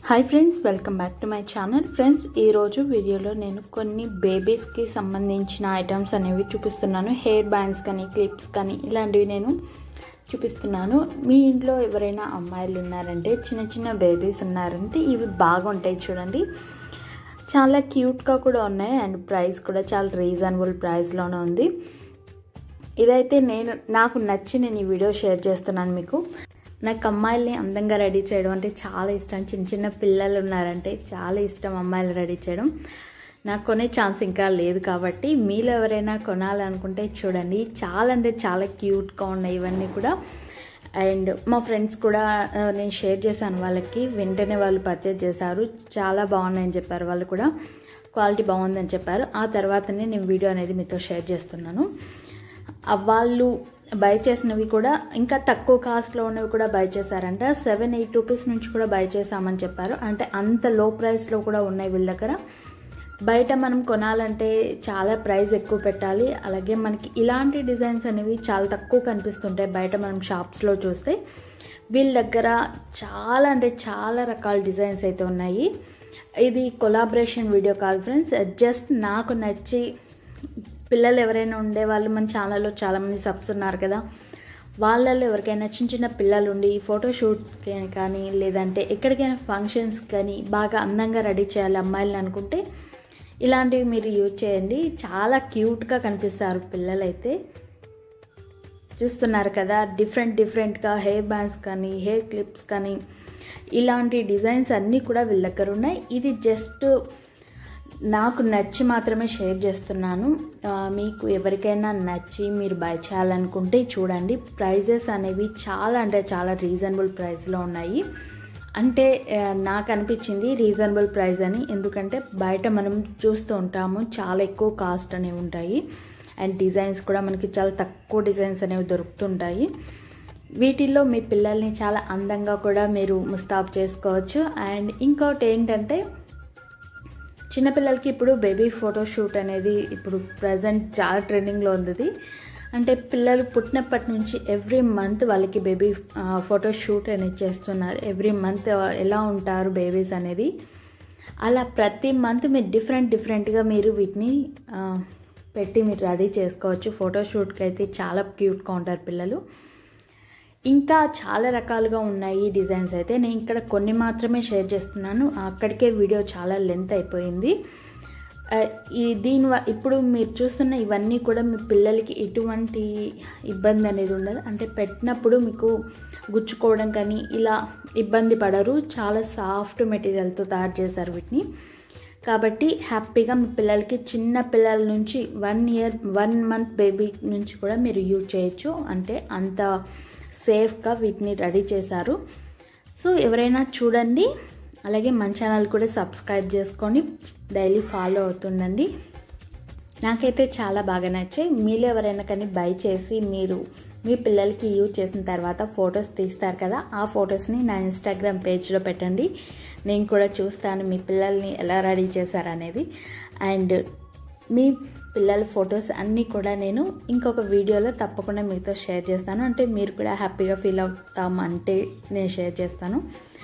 Hi friends welcome back to my channel friends ఈరోజు వీడియోలో నేను కొన్ని బేబీస్కి సంబంధించిన ఐటమ్స్ అనేవి చూపిస్తున్నాను హెయిర్ బ్యాండ్స్ కానీ క్లిప్స్ కానీ ఇలాంటివి నేను చూపిస్తున్నాను మీ ఇంట్లో ఎవరైనా అమ్మాయిలు ఉన్నారంటే చిన్న చిన్న బేబీస్ ఉన్నారంటే ఇవి బాగుంటాయి చూడండి చాలా క్యూట్గా కూడా ఉన్నాయి అండ్ ప్రైస్ కూడా చాలా రీజనబుల్ ప్రైస్లోనే ఉంది ఇదైతే నేను నాకు నచ్చి నేను ఈ వీడియో షేర్ చేస్తున్నాను మీకు నాకు అమ్మాయిల్ని అందంగా రెడీ చేయడం అంటే చాలా ఇష్టం చిన్న చిన్న పిల్లలు ఉన్నారంటే చాలా ఇష్టం అమ్మాయిలు రెడీ చేయడం నాకు కొనే ఛాన్స్ ఇంకా లేదు కాబట్టి మీలో ఎవరైనా కొనాలనుకుంటే చూడండి చాలా అంటే చాలా క్యూట్గా ఉన్నాయి ఇవన్నీ కూడా అండ్ మా ఫ్రెండ్స్ కూడా ఆ, నేను షేర్ చేశాను వాళ్ళకి వెంటనే వాళ్ళు పర్చేజ్ చేశారు చాలా బాగున్నాయని చెప్పారు వాళ్ళు కూడా క్వాలిటీ బాగుందని చెప్పారు ఆ తర్వాతనే నేను వీడియో అనేది మీతో షేర్ చేస్తున్నాను ఆ వాళ్ళు బై చేసినవి కూడా ఇంకా తక్కువ కాస్ట్లో ఉన్నవి కూడా బై చేశారంట సెవెన్ ఎయిట్ రూపీస్ నుంచి కూడా బై చేశామని చెప్పారు అంటే అంత లో ప్రైస్లో కూడా ఉన్నాయి వీళ్ళ దగ్గర బయట మనం కొనాలంటే చాలా ప్రైస్ ఎక్కువ పెట్టాలి అలాగే మనకి ఇలాంటి డిజైన్స్ అనేవి చాలా తక్కువ కనిపిస్తుంటాయి బయట మనం షాప్స్లో చూస్తే వీళ్ళ దగ్గర చాలా అంటే చాలా రకాల డిజైన్స్ అయితే ఉన్నాయి ఇది collaboration video call friends just నాకు నచ్చి పిల్లలు ఎవరైనా ఉండే వాళ్ళు మన ఛానల్లో చాలామంది సబ్స్ ఉన్నారు కదా వాళ్ళల్లో ఎవరికైనా చిన్న చిన్న పిల్లలు ఉండి ఫోటోషూట్కి కానీ లేదంటే ఎక్కడికైనా ఫంక్షన్స్ కానీ బాగా అందంగా రెడీ చేయాలి అమ్మాయిలను అనుకుంటే ఇలాంటివి మీరు యూజ్ చేయండి చాలా క్యూట్గా కనిపిస్తారు పిల్లలైతే చూస్తున్నారు కదా డిఫరెంట్ డిఫరెంట్గా హెయిర్ బ్యాండ్స్ కానీ హెయిర్ క్లిప్స్ కానీ ఇలాంటి డిజైన్స్ అన్నీ కూడా వీళ్ళ దగ్గర ఉన్నాయి ఇది జస్ట్ నాకు నచ్చి మాత్రమే షేర్ చేస్తున్నాను ఆ, మీకు ఎవరికైనా నచ్చి మీరు బై చేయాలనుకుంటే చూడండి ప్రైజెస్ అనేవి చాలా అంటే చాలా రీజనబుల్ ప్రైస్లో ఉన్నాయి అంటే ఆ, నాకు అనిపించింది రీజనబుల్ ప్రైస్ అని ఎందుకంటే బయట మనం చూస్తూ ఉంటాము చాలా ఎక్కువ కాస్ట్ అనేవి ఉంటాయి అండ్ డిజైన్స్ కూడా మనకి చాలా తక్కువ డిజైన్స్ అనేవి దొరుకుతుంటాయి వీటిల్లో మీ పిల్లల్ని చాలా అందంగా కూడా మీరు ముస్తాబ్ చేసుకోవచ్చు అండ్ ఇంకోటి ఏంటంటే చిన్నపిల్లలకి ఇప్పుడు బేబీ ఫోటో షూట్ అనేది ఇప్పుడు ప్రజెంట్ చాలా ట్రెండింగ్లో ఉంది ఇది. అంటే పిల్లలు పుట్టినప్పటి నుంచి ఎవ్రీ మంత్ వాళ్ళకి బేబీ ఫోటో షూట్ అనేది చేస్తున్నారు ఎవ్రీ మంత్ ఎలా ఉంటారు బేబీస్ అనేది అలా ప్రతి మంత్ మీరు డిఫరెంట్ డిఫరెంట్గా మీరు వీటిని ఆ, పెట్టి మీరు రెడీ చేసుకోవచ్చు ఫోటో షూట్కి అయితే చాలా క్యూట్గా ఉంటారు పిల్లలు ఇంకా చాలా రకాలుగా ఉన్నాయి ఈ డిజైన్స్ అయితే నేను ఇక్కడ కొన్ని మాత్రమే షేర్ చేస్తున్నాను అక్కడికే వీడియో చాలా లెంత్ అయిపోయింది ఆ, ఈ దీని వ- ఇప్పుడు మీరు చూస్తున్న ఇవన్నీ కూడా మీ పిల్లలకి ఎటువంటి ఇబ్బంది అనేది ఉండదు అంటే పెట్టినప్పుడు మీకు గుచ్చుకోవడం కానీ ఇలా ఇబ్బంది పడరు చాలా సాఫ్ట్ మెటీరియల్తో తయారు చేశారు వీటిని కాబట్టి హ్యాపీగా మీ పిల్లలకి చిన్న పిల్లల నుంచి one year one month baby నుంచి కూడా మీరు యూజ్ చేయొచ్చు అంటే అంత సేఫ్గా వీటిని రెడీ చేశారు సో ఎవరైనా చూడండి అలాగే మన ఛానల్ కూడా సబ్స్క్రైబ్ చేసుకొని డైలీ ఫాలో అవుతుండండి నాకైతే చాలా బాగా నచ్చాయి మీలో ఎవరైనా కానీ బై చేసి మీరు మీ పిల్లలకి యూజ్ చేసిన తర్వాత ఫొటోస్ తీస్తారు కదా ఆ ఫొటోస్ని నా ఇన్స్టాగ్రామ్ పేజ్లో పెట్టండి నేను కూడా చూస్తాను మీ పిల్లల్ని ఎలా రెడీ చేశారనేది అండ్ మీ పిల్లల ఫొటోస్ అన్నీ కూడా నేను ఇంకొక వీడియోలో తప్పకుండా మీతో షేర్ చేస్తాను అంటే మీరు కూడా హ్యాపీగా ఫీల్ అవుతాం అంటే నేను షేర్ చేస్తాను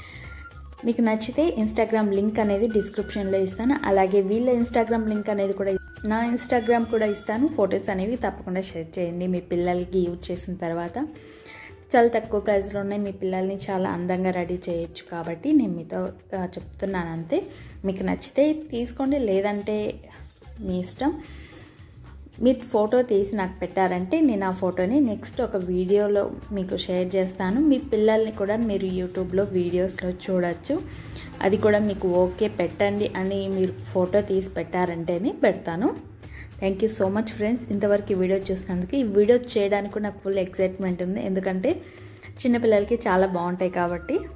మీకు నచ్చితే ఇన్స్టాగ్రామ్ లింక్ అనేది డిస్క్రిప్షన్లో ఇస్తాను అలాగే వీళ్ళ ఇన్స్టాగ్రామ్ లింక్ అనేది కూడా నా ఇన్స్టాగ్రామ్ కూడా ఇస్తాను ఫొటోస్ అనేవి తప్పకుండా షేర్ చేయండి మీ పిల్లలకి యూజ్ చేసిన తర్వాత చాలా తక్కువ ప్రైస్లో ఉన్నాయి మీ పిల్లల్ని చాలా అందంగా రెడీ చేయొచ్చు కాబట్టి నేను మీతో ఆ, చెప్తున్నాను అంతే మీకు నచ్చితే తీసుకోండి లేదంటే మీ ఇష్టం మీరు ఫోటో తీసి నాకు పెట్టారంటే నేను ఆ ఫోటోని నెక్స్ట్ ఒక వీడియోలో మీకు షేర్ చేస్తాను మీ పిల్లల్ని కూడా మీరు యూట్యూబ్లో వీడియోస్లో చూడొచ్చు అది కూడా మీకు ఓకే పెట్టండి అని మీరు ఫోటో తీసి పెట్టారంటేనే పెడతాను thank you so much friends ఇంతవరకు ఈ వీడియో చూసినందుకు ఈ వీడియో చేయడానికి కూడా నాకు ఫుల్ ఎక్సైట్మెంట్ ఉంది ఎందుకంటే చిన్నపిల్లలకి చాలా బాగుంటాయి కాబట్టి